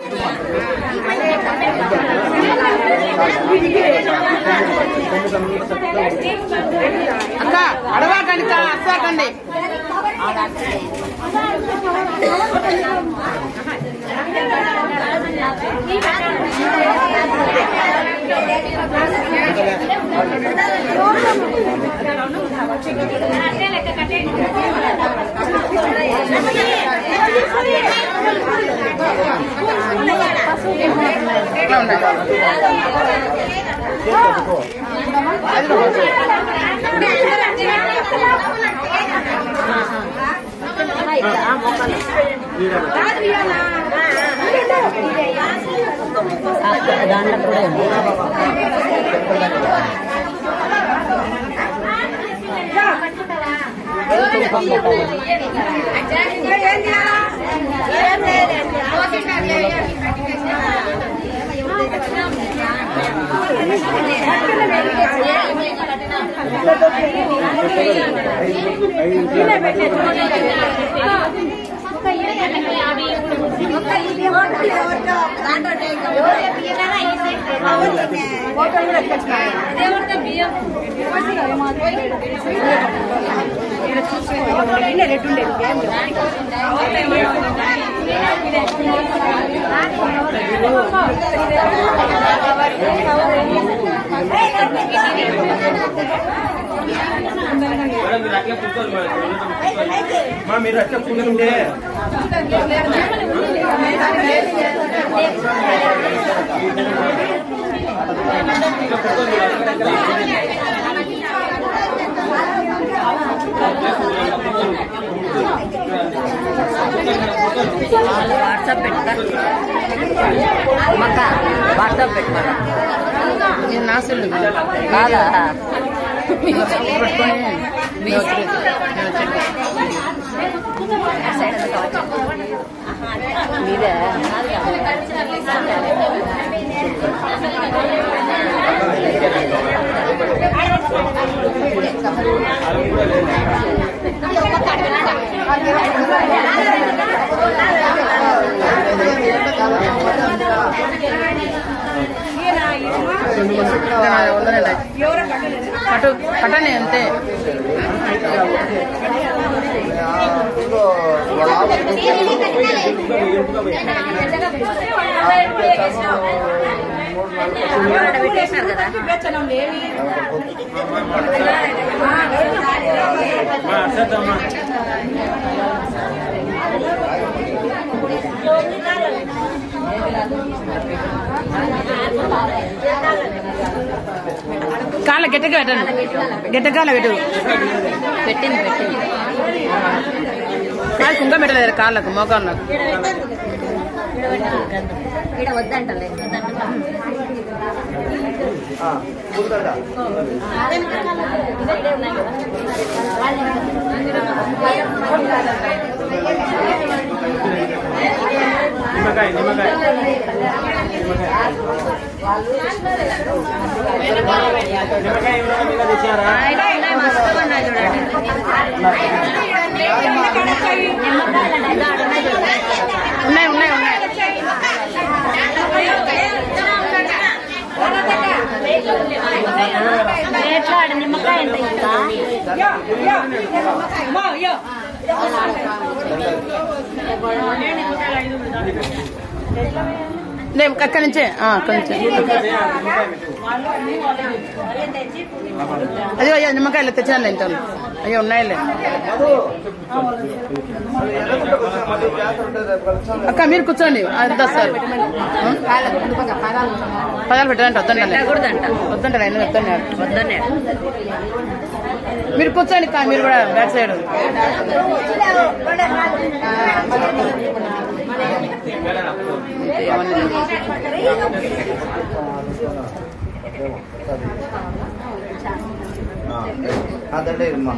అక్క అడవాకండి అక్క అస్సాకండి ఇట్లా ఉన్నాయి దాంట్లో కూడా ఉంది మేడం మీరు అట్లా కూర్చోండి మేడం. మా మీరు అట్లా కూర్చుంటే వాట్సాప్ పెట్టుకో మక్క వాట్సాప్ పెట్టుకో ఇది నా సెల్ కాదా పెట్టుకొని నేను వచ్చి- నేను వచ్చి- మీదే ఇంకా నా వందనే కటు కట్టండి అంతే పెట్టేసినారు కదా మా అర్థమ్మా కాళ్ళ గట్టిగా పెట్టండి గట్టిగా పెట్టు పెట్టింది పెట్టింది కాళ్ళు కుంగ పెట్టలేదు కాళ్ళకు మోకాళ్ళకు ఇక్కడ వద్దంటలే నిమ్మకాయ నిమ్మకాయ నిమ్మకాయ ఏమైనా మీద తెచ్చారా ఉన్నాయి ఉన్నాయి ఉన్నాయి ఎట్లా నిమ్మకాయ ఎంత ఇంకా లేదు అక్కడి నుంచే ఆ, అక్కడి నుంచే అయ్యో అయ్యో నిమ్మకాయలు తెచ్చాను ఇంత అయ్యో ఉన్నాయిలే అక్క మీరు కూర్చోండి అంత సార్ పదాలు పెట్టాలంటే వద్దండి పెట్టకూడదంట వద్దంటారు ఆయన వద్దన్నారు వద్దనే మీరు కూర్చోండి కా మీరు కూడా బ్యాక్ సైడ్ అదంటే అమ్మా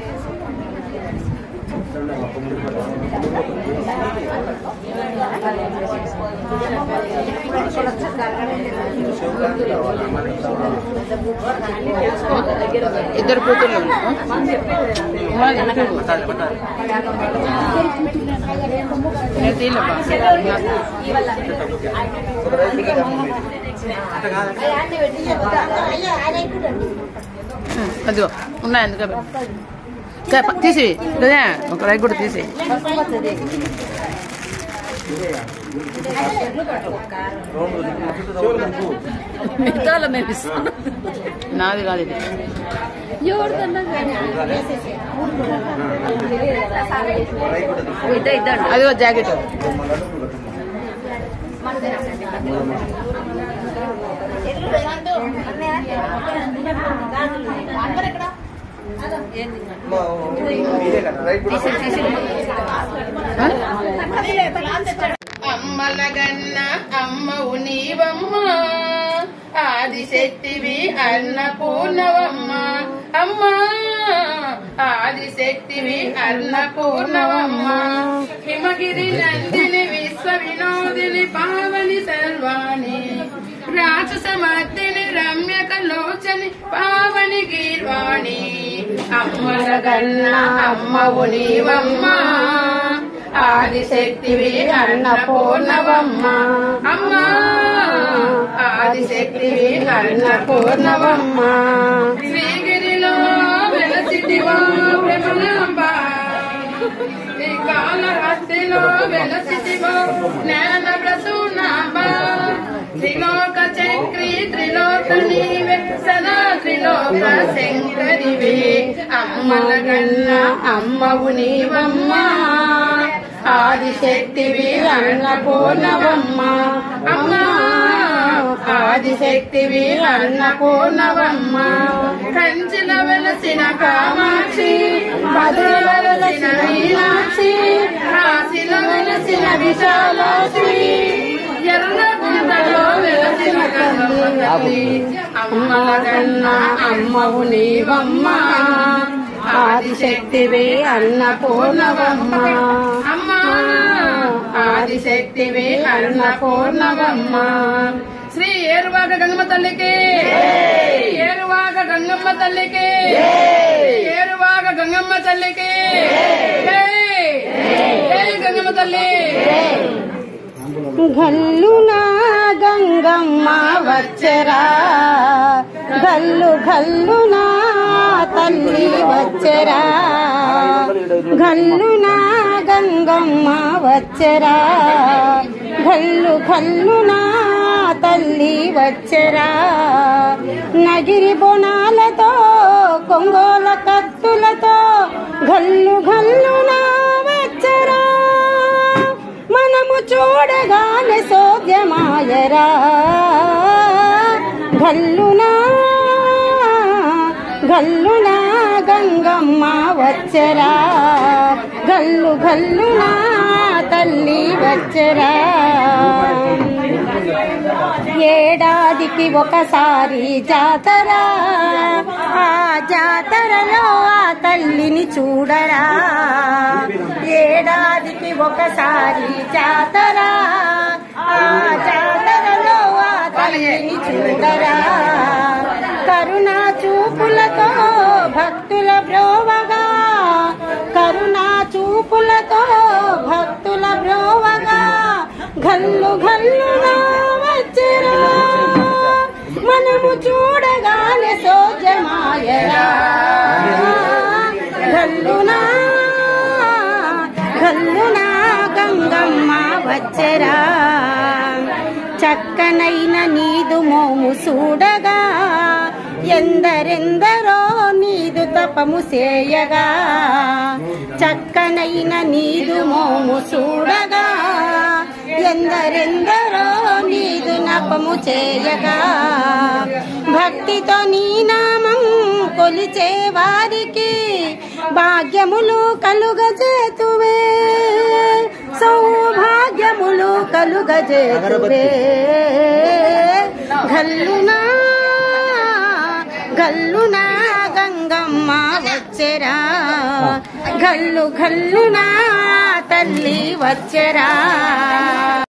ఇద్దరు కూతుర్లు నేను తీయలేబ్బా. ఉమ్, అదిగో ఉన్నాయి అందుకే పెట్టు. ఇంకా ప- తీసి లేదా ఒక రైట్ కూడా తీసి మిగతా మేము ఇస్తాం నాది కాదు ఇది ఇద్దా ఇద్దండి అదిగో జాకెట్ అమ్మలగన్న అమ్మవు నీవమ్మ ఆదిశక్తివి అన్నపూర్ణవమ్మ అమ్మా ఆదిశక్తివి అన్నపూర్ణవమ్మ హిమగిరి నందిని విశ్వ వినోదిని పావని సర్వాణి రాక్షస మర్దిని రమ్యక లోచని పావని గీర్వాణి అమ్మలగన్న అమ్మవు నీవమ్మ ఆదిశక్తివి అన్నపూర్ణవమ్మ అమ్మా ఆదిశక్తివి అన్నపూర్ణవమ్మ శ్రీగిరిలో వెలసిటివా ప్రమలాంబ శ్రీకాళహస్తిలో వెలసిటివో జ్ఞాన ప్రసూనాంబ త్రిలోక చక్రి త్రిలోక నీవే సదా త్రిలోక శంకరివే అమ్మలగన్న అమ్మవు నీవమ్మ ఆదిశక్తివి అన్నపూర్ణవమ్మ అమ్మా ఆదిశక్తివి అన్నపూర్ణవమ్మ కంచిల వెలసిన కామాక్షి మధుర వెలసిన మీనాక్షి కాశీల వెలసిన విశాలాక్షి ఎర్ర గుంటలో వెలసిన గంగవతి అమ్మల కన్న అమ్మవు నీవమ్మ ఆదిశక్తివే అన్నపూర్ణవమ్మ అమ్మ ఆదిశక్తివే అన్నపూర్ణవమ్మ శ్రీ ఏరువాక గంగమ్మ తల్లికి ఏరువాక గంగమ్మ తల్లికి ఏరువాక గంగమ్మ తల్లికి జై జై గంగమ్మ తల్లి గల్లునా గంగమ్మ వచ్చరా గల్లు గల్లునా తల్లి వచ్చరా గల్లునా గంగమ్మ వచ్చరా గల్లు గల్లునా తల్లి వచ్చరా నగిరి బొనాలతో కొంగోల కత్తులతో గల్లు గల్లునా వచ్చరా మనము చూడగానే సోద్యమాయరా గల్లునా గల్లునా గంగమ్మ వచ్చరా గల్లు గల్లునా తల్లి వచ్చరా ఏడాదికి ఒకసారి జాతర ఆ జాతరలో ఆ తల్లిని చూడరా ఏడాదికి ఒకసారి జాతర ఆ జాతరలో ఆ తల్లిని చూడరా కరుణా చూపులతో భక్తుల బ్రోవగా కరుణా చూపులతో భక్తుల బ్రోవగా గల్లు గల్లుగా వచ్చరా మనము చూడగానే సోజమాయరా గల్లునా గల్లునా గంగమ్మ వచ్చరా చక్కనైన నీదు మోము చూడగా ఎందరెందరో నీదు తపము చేయగా చక్కనైన నీదు మోము చూడగా ఎందరెందరో నీదు నపము చేయగా భక్తితో నీ నామం కొలిచే వారికి భాగ్యములు కలుగజేతువే సౌభాగ్యములు కలుగజేతువే గల్లునా గల్లునా గంగమ్మ వచ్చెరా గల్లు గల్లునా తల్లి వచ్చెరా